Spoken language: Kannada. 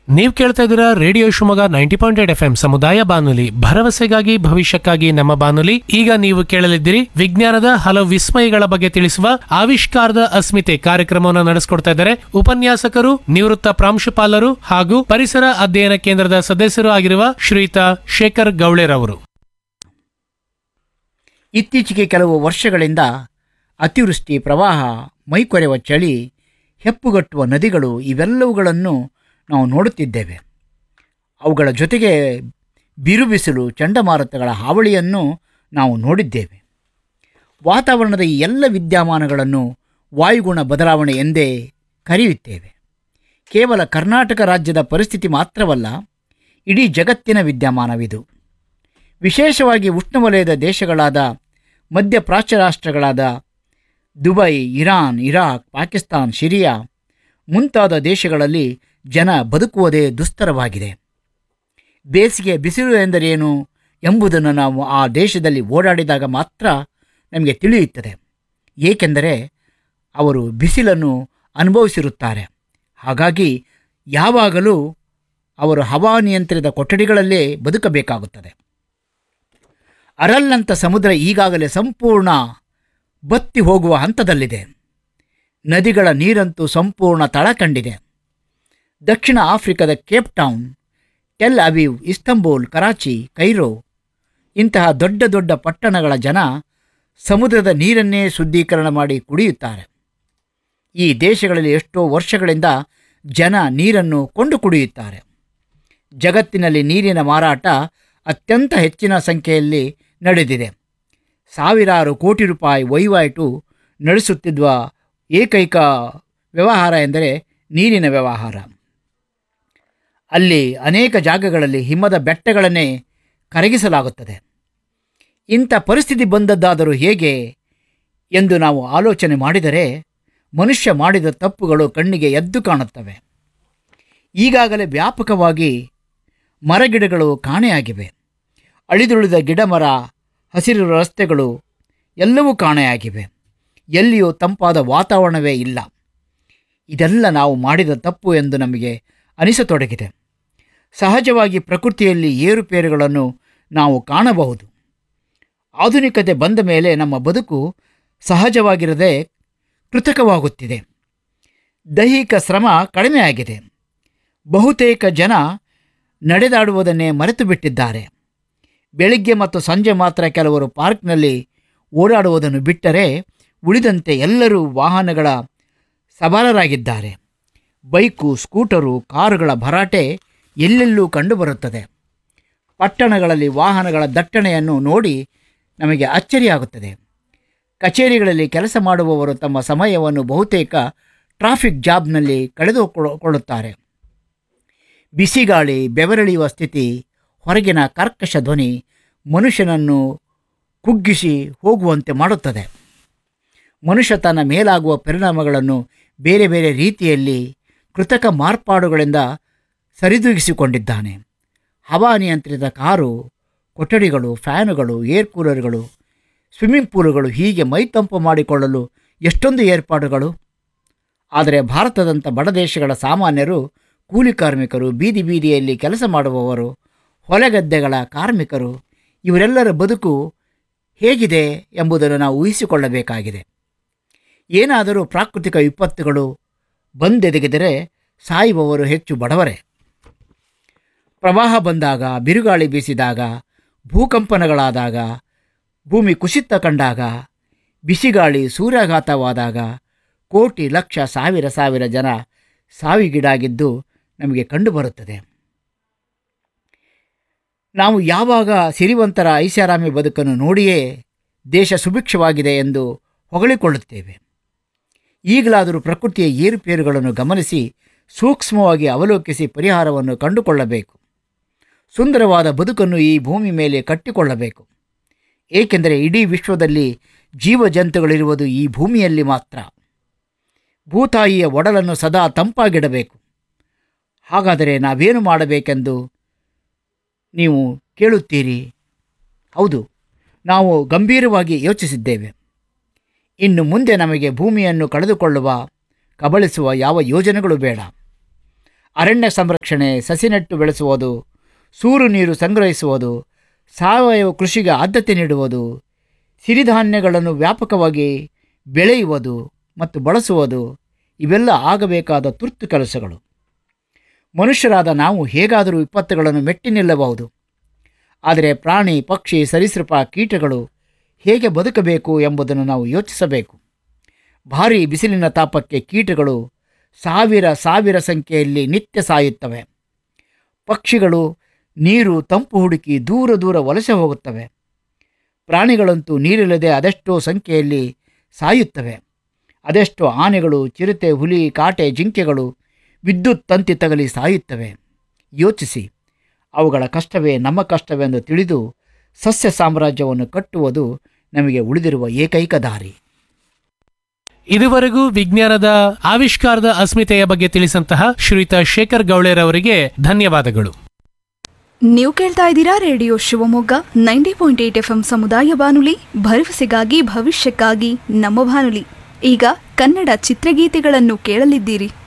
ನೀವು ಕೇಳ್ತಾ ಇದ್ದೀರಾ radio Shivamogga ninety point eight F M ಸಮುದಾಯ ಬಾನುಲಿ ಭರವಸೆಗಾಗಿ ಭವಿಷ್ಯಕ್ಕಾಗಿ ನಮ್ಮ ಬಾನುಲಿ ಈಗ ನೀವು ಕೇಳಲಿದ್ದೀರಿ ವಿಜ್ಞಾನದ ಹಲವು ವಿಸ್ಮಯಗಳ ಬಗ್ಗೆ ತಿಳಿಸುವ ಆವಿಷ್ಕಾರದ ಅಸ್ಮಿತೆ ಕಾರ್ಯಕ್ರಮವನ್ನು ನಡೆಸಿಕೊಡ್ತಾ ಇದ್ದಾರೆ ಉಪನ್ಯಾಸಕರು ನಿವೃತ್ತ ಪ್ರಾಂಶುಪಾಲರು ಹಾಗೂ ಪರಿಸರ ಅಧ್ಯಯನ ಕೇಂದ್ರದ ಸದಸ್ಯರು ಆಗಿರುವ ಶ್ರೀಯುತ ಶೇಖರ್ ಗೌಳೆರವರು ಇತ್ತೀಚೆಗೆ ಕೆಲವು ವರ್ಷಗಳಿಂದ ಅತಿವೃಷ್ಟಿ ಪ್ರವಾಹ ಮೈಕೊರೆವ ಚಳಿ ಹೆಪ್ಪುಗಟ್ಟುವ ನದಿಗಳು ಇವೆಲ್ಲವುಗಳನ್ನು ನಾವು ನೋಡುತ್ತಿದ್ದೇವೆ ಅವುಗಳ ಜೊತೆಗೆ ಬಿರುಬಿಸಿಲು ಚಂಡಮಾರುತಗಳ ಹಾವಳಿಯನ್ನು ನಾವು ನೋಡಿದ್ದೇವೆ ವಾತಾವರಣದ ಈ ಎಲ್ಲ ವಿದ್ಯಮಾನಗಳನ್ನು ವಾಯುಗುಣ ಬದಲಾವಣೆ ಎಂದೇ ಕರೆಯುತ್ತೇವೆ ಕೇವಲ ಕರ್ನಾಟಕ ರಾಜ್ಯದ ಪರಿಸ್ಥಿತಿ ಮಾತ್ರವಲ್ಲ ಇಡೀ ಜಗತ್ತಿನ ವಿದ್ಯಮಾನವಿದು ವಿಶೇಷವಾಗಿ ಉಷ್ಣವಲಯದ ದೇಶಗಳಾದ ಮಧ್ಯಪ್ರಾಚ್ಯ ರಾಷ್ಟ್ರಗಳಾದ Dubai Iran Iraq Pakistan Syria ಮುಂತಾದ ದೇಶಗಳಲ್ಲಿ ಜನ ಬದುಕುವುದೇ ದುಸ್ತರವಾಗಿದೆ ಬೇಸಿಗೆ ಬಿಸಿಲು ಎಂದರೇನು ಎಂಬುದನ್ನು ನಾವು ಆ ದೇಶದಲ್ಲಿ ಓಡಾಡಿದಾಗ ಮಾತ್ರ ನಮಗೆ ತಿಳಿಯುತ್ತದೆ ಏಕೆಂದರೆ ಅವರು ಬಿಸಿಲನ್ನು ಅನುಭವಿಸಿರುತ್ತಾರೆ ಹಾಗಾಗಿ ಯಾವಾಗಲೂ ಅವರು ಹವಾನಿಯಂತ್ರಿತ ಕೊಠಡಿಗಳಲ್ಲೇ ಬದುಕಬೇಕಾಗುತ್ತದೆ ಅರಲ್ಲಂತ ಸಮುದ್ರ ಈಗಾಗಲೇ ಸಂಪೂರ್ಣ ಬತ್ತಿ ಹೋಗುವ ಹಂತದಲ್ಲಿದೆ ನದಿಗಳ ನೀರಂತೂ ಸಂಪೂರ್ಣ ತಳ ಕಂಡಿದೆ ದಕ್ಷಿಣ ಆಫ್ರಿಕಾದ Cape Town Tel Aviv Istanbul Karachi Cairo ಇಂತಹ ದೊಡ್ಡ ದೊಡ್ಡ ಪಟ್ಟಣಗಳ ಜನ ಸಮುದ್ರದ ನೀರನ್ನೇ ಶುದ್ಧೀಕರಣ ಮಾಡಿ ಕುಡಿಯುತ್ತಾರೆ ಈ ದೇಶಗಳಲ್ಲಿ ಎಷ್ಟೋ ವರ್ಷಗಳಿಂದ ಜನ ನೀರನ್ನು ಕೊಂಡು ಕುಡಿಯುತ್ತಾರೆ ಜಗತ್ತಿನಲ್ಲಿ ನೀರಿನ ಮಾರಾಟ ಅತ್ಯಂತ ಹೆಚ್ಚಿನ ಸಂಖ್ಯೆಯಲ್ಲಿ ನಡೆದಿದೆ ಸಾವಿರಾರು ಕೋಟಿ ರೂಪಾಯಿ ವಹಿವಾಟು ನಡೆಸುತ್ತಿದ್ದ ಏಕೈಕ ವ್ಯವಹಾರ ಎಂದರೆ ನೀರಿನ ವ್ಯವಹಾರ ಅಲ್ಲಿ ಅನೇಕ ಜಾಗಗಳಲ್ಲಿ ಹಿಮದ ಬೆಟ್ಟಗಳನ್ನೇ ಕರಗಿಸಲಾಗುತ್ತದೆ ಇಂಥ ಪರಿಸ್ಥಿತಿ ಬಂದದ್ದಾದರೂ ಹೇಗೆ ಎಂದು ನಾವು ಆಲೋಚನೆ ಮಾಡಿದರೆ ಮನುಷ್ಯ ಮಾಡಿದ ತಪ್ಪುಗಳು ಕಣ್ಣಿಗೆ ಎದ್ದು ಕಾಣುತ್ತವೆ ಈಗಾಗಲೇ ವ್ಯಾಪಕವಾಗಿ ಮರಗಿಡಗಳು ಕಾಣೆಯಾಗಿವೆ ಅಳಿದುಳಿದ ಗಿಡಮರ ಹಸಿರು ರಸ್ತೆಗಳು ಎಲ್ಲವೂ ಕಾಣೆಯಾಗಿವೆ ಎಲ್ಲಿಯೂ ತಂಪಾದ ವಾತಾವರಣವೇ ಇಲ್ಲ ಇದೆಲ್ಲ ನಾವು ಮಾಡಿದ ತಪ್ಪು ಎಂದು ನಮಗೆ ಅನಿಸತೊಡಗಿದೆ ಸಹಜವಾಗಿ ಪ್ರಕೃತಿಯಲ್ಲಿ ಏರುಪೇರುಗಳನ್ನು ನಾವು ಕಾಣಬಹುದು ಆಧುನಿಕತೆ ಬಂದ ಮೇಲೆ ನಮ್ಮ ಬದುಕು ಸಹಜವಾಗಿರದೆ ಕೃತಕವಾಗುತ್ತಿದೆ ದೈಹಿಕ ಶ್ರಮ ಕಡಿಮೆಯಾಗಿದೆ ಬಹುತೇಕ ಜನ ನಡೆದಾಡುವುದನ್ನೇ ಮರೆತು ಬಿಟ್ಟಿದ್ದಾರೆ ಬೆಳಿಗ್ಗೆ ಮತ್ತು ಸಂಜೆ ಮಾತ್ರ ಕೆಲವರು ಪಾರ್ಕ್ನಲ್ಲಿ ಓಡಾಡುವುದನ್ನು ಬಿಟ್ಟರೆ ಉಳಿದಂತೆ ಎಲ್ಲರೂ ವಾಹನಗಳ ಸವಾಲರಾಗಿದ್ದಾರೆ ಬೈಕು ಸ್ಕೂಟರು ಕಾರುಗಳ ಭರಾಟೆ ಎಲ್ಲೆಲ್ಲೂ ಕಂಡುಬರುತ್ತದೆ ಪಟ್ಟಣಗಳಲ್ಲಿ ವಾಹನಗಳ ದಟ್ಟಣೆಯನ್ನು ನೋಡಿ ನಮಗೆ ಅಚ್ಚರಿಯಾಗುತ್ತದೆ ಕಚೇರಿಗಳಲ್ಲಿ ಕೆಲಸ ಮಾಡುವವರು ತಮ್ಮ ಸಮಯವನ್ನು ಬಹುತೇಕ ಟ್ರಾಫಿಕ್ ಜಾಬ್ನಲ್ಲಿ ಕಳೆದುಕೊಳ್ಳುತ್ತಾರೆ ಬಿಸಿಗಾಳಿ ಬೆವರಿಳಿಯುವ ಸ್ಥಿತಿ ಹೊರಗಿನ ಕರ್ಕಶ ಧ್ವನಿ ಮನುಷ್ಯನನ್ನು ಕುಗ್ಗಿಸಿ ಹೋಗುವಂತೆ ಮಾಡುತ್ತದೆ ಮನುಷ್ಯ ತನ್ನ ಮೇಲಾಗುವ ಪರಿಣಾಮಗಳನ್ನು ಬೇರೆ ಬೇರೆ ರೀತಿಯಲ್ಲಿ ಕೃತಕ ಮಾರ್ಪಾಡುಗಳಿಂದ ಸರಿದೂಗಿಸಿಕೊಂಡಿದ್ದಾನೆ ಹವಾನಿಯಂತ್ರಿತ ಕಾರು ಕೊಠಡಿಗಳು ಫ್ಯಾನುಗಳು ಏರ್ ಕೂಲರ್ಗಳು ಸ್ವಿಮ್ಮಿಂಗ್ ಪೂಲುಗಳು ಹೀಗೆ ಮೈತಂಪು ಮಾಡಿಕೊಳ್ಳಲು ಎಷ್ಟೊಂದು ಏರ್ಪಾಡುಗಳು ಆದರೆ ಭಾರತದಂಥ ಬಡ ದೇಶಗಳ ಸಾಮಾನ್ಯರು ಕೂಲಿ ಕಾರ್ಮಿಕರು ಬೀದಿ ಬೀದಿಯಲ್ಲಿ ಕೆಲಸ ಮಾಡುವವರು ಹೊಲಗದ್ದೆಗಳ ಕಾರ್ಮಿಕರು ಇವರೆಲ್ಲರ ಬದುಕು ಹೇಗಿದೆ ಎಂಬುದನ್ನು ನಾವು ಊಹಿಸಿಕೊಳ್ಳಬೇಕಾಗಿದೆ ಏನಾದರೂ ಪ್ರಾಕೃತಿಕ ವಿಪತ್ತುಗಳು ಬಂದೆದಗಿದರೆ ಸಾಯುವವರು ಹೆಚ್ಚು ಬಡವರೇ ಪ್ರವಾಹ ಬಂದಾಗ ಬಿರುಗಾಳಿ ಬೀಸಿದಾಗ ಭೂಕಂಪನಗಳಾದಾಗ ಭೂಮಿ ಕುಸಿತ ಕಂಡಾಗ ಬಿಸಿಗಾಳಿ ಸೂರ್ಯಾಘಾತವಾದಾಗ ಕೋಟಿ ಲಕ್ಷ ಸಾವಿರ ಸಾವಿರ ಜನ ಸಾವಿಗೀಡಾಗಿದ್ದು ನಮಗೆ ಕಂಡುಬರುತ್ತದೆ ನಾವು ಯಾವಾಗ ಸಿರಿವಂತರ ಐಷಾರಾಮಿ ಬದುಕನ್ನು ನೋಡಿಯೇ ದೇಶ ಸುಭಿಕ್ಷವಾಗಿದೆ ಎಂದು ಹೊಗಳಿಕೊಳ್ಳುತ್ತೇವೆ ಈಗಲಾದರೂ ಪ್ರಕೃತಿಯ ಏರುಪೇರುಗಳನ್ನು ಗಮನಿಸಿ ಸೂಕ್ಷ್ಮವಾಗಿ ಅವಲೋಕಿಸಿ ಪರಿಹಾರವನ್ನು ಕಂಡುಕೊಳ್ಳಬೇಕು ಸುಂದರವಾದ ಬದುಕನ್ನು ಈ ಭೂಮಿ ಮೇಲೆ ಕಟ್ಟಿಕೊಳ್ಳಬೇಕು ಏಕೆಂದರೆ ಇಡೀ ವಿಶ್ವದಲ್ಲಿ ಜೀವಜಂತುಗಳಿರುವುದು ಈ ಭೂಮಿಯಲ್ಲಿ ಮಾತ್ರ ಭೂತಾಯಿಯ ಒಡಲನ್ನು ಸದಾ ತಂಪಾಗಿಡಬೇಕು ಹಾಗಾದರೆ ನಾವೇನು ಮಾಡಬೇಕೆಂದು ನೀವು ಕೇಳುತ್ತೀರಿ ಹೌದು ನಾವು ಗಂಭೀರವಾಗಿ ಯೋಚಿಸಿದ್ದೇವೆ ಇನ್ನು ಮುಂದೆ ನಮಗೆ ಭೂಮಿಯನ್ನು ಕಳೆದುಕೊಳ್ಳುವ ಕಬಳಿಸುವ ಯಾವ ಯೋಜನೆಗಳು ಬೇಡ ಅರಣ್ಯ ಸಂರಕ್ಷಣೆ ಸಸಿ ನೆಟ್ಟು ಬೆಳೆಸುವುದು ಸೂರು ನೀರು ಸಂಗ್ರಹಿಸುವುದು ಸಾವಯವ ಕೃಷಿಗೆ ಆದ್ಯತೆ ನೀಡುವುದು ಸಿರಿಧಾನ್ಯಗಳನ್ನು ವ್ಯಾಪಕವಾಗಿ ಬೆಳೆಯುವುದು ಮತ್ತು ಬಳಸುವುದು ಇವೆಲ್ಲ ಆಗಬೇಕಾದ ತುರ್ತು ಕೆಲಸಗಳು ಮನುಷ್ಯರಾದ ನಾವು ಹೇಗಾದರೂ ವಿಪತ್ತುಗಳನ್ನು ಮೆಟ್ಟಿ ನಿಲ್ಲಬಹುದು ಆದರೆ ಪ್ರಾಣಿ ಪಕ್ಷಿ ಸರೀಸೃಪ ಕೀಟಗಳು ಹೇಗೆ ಬದುಕಬೇಕು ಎಂಬುದನ್ನು ನಾವು ಯೋಚಿಸಬೇಕು ಭಾರೀ ಬಿಸಿಲಿನ ತಾಪಕ್ಕೆ ಕೀಟಗಳು ಸಾವಿರ ಸಾವಿರ ಸಂಖ್ಯೆಯಲ್ಲಿ ನಿತ್ಯ ಸಾಯುತ್ತವೆ ಪಕ್ಷಿಗಳು ನೀರು ತಂಪು ಹುಡುಕಿ ದೂರ ದೂರ ವಲಸೆ ಹೋಗುತ್ತವೆ ಪ್ರಾಣಿಗಳಂತೂ ನೀರಿಲ್ಲದೆ ಅದೆಷ್ಟೋ ಸಂಖ್ಯೆಯಲ್ಲಿ ಸಾಯುತ್ತವೆ ಅದೆಷ್ಟೋ ಆನೆಗಳು ಚಿರತೆ ಹುಲಿ ಕಾಟೆ ಜಿಂಕೆಗಳು ವಿದ್ಯುತ್ ತಂತಿ ತಗಲಿ ಸಾಯುತ್ತವೆ ಯೋಚಿಸಿ ಅವುಗಳ ಕಷ್ಟವೇ ನಮ್ಮ ಕಷ್ಟವೆಂದು ತಿಳಿದು ಸಸ್ಯ ಸಾಮ್ರಾಜ್ಯವನ್ನು ಕಟ್ಟುವುದು ನಮಗೆ ಉಳಿದಿರುವ ಏಕೈಕ ದಾರಿ ಇದುವರೆಗೂ ವಿಜ್ಞಾನದ ಆವಿಷ್ಕಾರದ ಅಸ್ಮಿತೆಯ ಬಗ್ಗೆ ತಿಳಿಸಂತಹ ಶ್ರೀಯುತ ಶೇಖರ್ ಗೌಳೆರವರಿಗೆ ಧನ್ಯವಾದಗಳು ನೀವು ಕೇಳ್ತಾ ಇದ್ದೀರಾ radio Shivamogga ninety point eight F M ಸಮುದಾಯ ಬಾನುಲಿ ಭರವಸೆಗಾಗಿ ಭವಿಷ್ಯಕ್ಕಾಗಿ ನಮ್ಮ ಬಾನುಲಿ ಈಗ ಕನ್ನಡ ಚಿತ್ರಗೀತೆಗಳನ್ನು ಕೇಳಲಿದ್ದೀರಿ